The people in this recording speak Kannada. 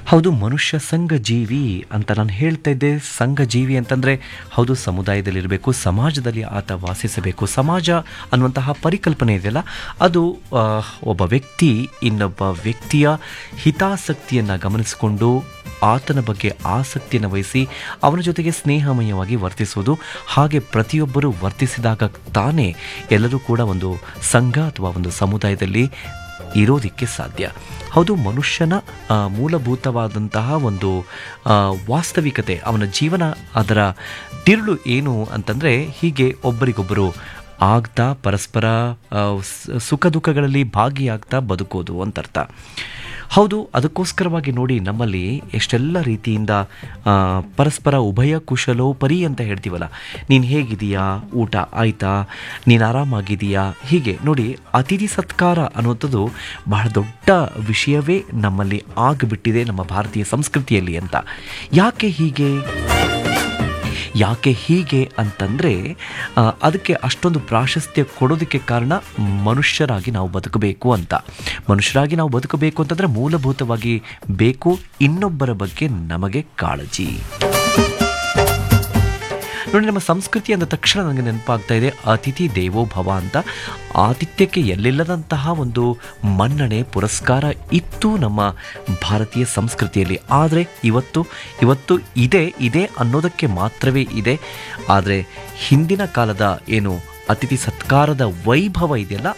ಹೌದು ಮನುಷ್ಯ ಸಂಘಜೀವಿ ಅಂತ ನಾನು ಹೇಳ್ತಾ ಇದ್ದೆ ಸಂಘಜೀವಿ ಅಂತಂದರೆ ಹೌದು ಸಮುದಾಯದಲ್ಲಿರಬೇಕು ಸಮಾಜದಲ್ಲಿ ಆತ ವಾಸಿಸಬೇಕು ಸಮಾಜ ಅನ್ನುವಂತಹ ಪರಿಕಲ್ಪನೆ ಇದೆಯಲ್ಲ ಅದು ಆ, ಒಬ್ಬ ವ್ಯಕ್ತಿ ಇನ್ನೊಬ್ಬ ವ್ಯಕ್ತಿಯ ಹಿತಾಸಕ್ತಿಯನ್ನು ಗಮನಿಸಿಕೊಂಡು ಆತನ ಬಗ್ಗೆ ಆಸಕ್ತಿಯನ್ನು ವಹಿಸಿ ಅವನ ಜೊತೆಗೆ ಸ್ನೇಹಮಯವಾಗಿ ವರ್ತಿಸುವುದು ಹಾಗೆ ಪ್ರತಿಯೊಬ್ಬರು ವರ್ತಿಸಿದಾಗ ತಾನೇ ಎಲ್ಲರೂ ಕೂಡ ಒಂದು ಸಂಘ ಅಥವಾ ಒಂದು ಸಮುದಾಯದಲ್ಲಿ ಇರೋದಕ್ಕೆ ಸಾಧ್ಯ ಹೌದು ಮನುಷ್ಯನ ಆ, ಮೂಲಭೂತವಾದಂತಹ ಒಂದು ಆ, ವಾಸ್ತವಿಕತೆ ಅವನ ಜೀವನ ಅದರ ತಿರುಳು ಏನು ಅಂತಂದರೆ ಹೀಗೆ ಒಬ್ಬರಿಗೊಬ್ಬರು ಆಗ್ತಾ ಪರಸ್ಪರ ಆ, ಸ- ಸುಖ ದುಃಖಗಳಲ್ಲಿ ಭಾಗಿಯಾಗ್ತಾ ಬದುಕೋದು ಅಂತರ್ಥ ಹೌದು ಅದಕ್ಕೋಸ್ಕರವಾಗಿ ನೋಡಿ ನಮ್ಮಲ್ಲಿ ಎಷ್ಟೆಲ್ಲ ರೀತಿಯಿಂದ ಆ, ಪರಸ್ಪರ ಉಭಯ ಕುಶಲೋಪರಿ ಅಂತ ಹೇಳ್ತೀವಲ್ಲ ನೀನು ಹೇಗಿದೀಯಾ ಊಟ ಆಯ್ತಾ ನೀನು ಆರಾಮಾಗಿದೀಯಾ ಹೀಗೆ ನೋಡಿ ಅತಿಥಿ ಸತ್ಕಾರ ಅನ್ನುವಂಥದ್ದು ಬಹಳ ದೊಡ್ಡ ವಿಷಯವೇ ನಮ್ಮಲ್ಲಿ ಆಗಿಬಿಟ್ಟಿದೆ ನಮ್ಮ ಭಾರತೀಯ ಸಂಸ್ಕೃತಿಯಲ್ಲಿ ಅಂತ ಯಾಕೆ ಹೀಗೆ ಯಾಕೆ ಹೀಗೆ ಅಂತಂದರೆ ಅದಕ್ಕೆ ಅಷ್ಟೊಂದು ಪ್ರಾಶಸ್ತ್ಯ ಕೊಡೋದಕ್ಕೆ ಕಾರಣ ಮನುಷ್ಯರಾಗಿ ನಾವು ಬದುಕಬೇಕು ಅಂತ ಮನುಷ್ಯರಾಗಿ ನಾವು ಬದುಕಬೇಕು ಅಂತಂದರೆ ಮೂಲಭೂತವಾಗಿ ಬೇಕು ಇನ್ನೊಬ್ಬರ ಬಗ್ಗೆ ನಮಗೆ ಕಾಳಜಿ ನೋಡಿ ನಮ್ಮ ಸಂಸ್ಕೃತಿ ಅಂದ ತಕ್ಷಣ ನನಗೆ ನೆನಪಾಗ್ತಾ ಇದೆ ಅತಿಥಿ ದೇವೋ ಭವ ಅಂತ ಆತಿಥ್ಯಕ್ಕೆ ಎಲ್ಲಿಲ್ಲದಂತಹ ಒಂದು ಮನ್ನಣೆ ಪುರಸ್ಕಾರ ಇತ್ತು ನಮ್ಮ ಭಾರತೀಯ ಸಂಸ್ಕೃತಿಯಲ್ಲಿ ಆದರೆ ಇವತ್ತು ಇವತ್ತು ಇದೆ ಇದೆ ಅನ್ನೋದಕ್ಕೆ ಮಾತ್ರವೇ ಇದೆ ಆದರೆ ಹಿಂದಿನ ಕಾಲದ ಏನು ಅತಿಥಿ ಸತ್ಕಾರದ ವೈಭವ ಇದೆಯಲ್ಲ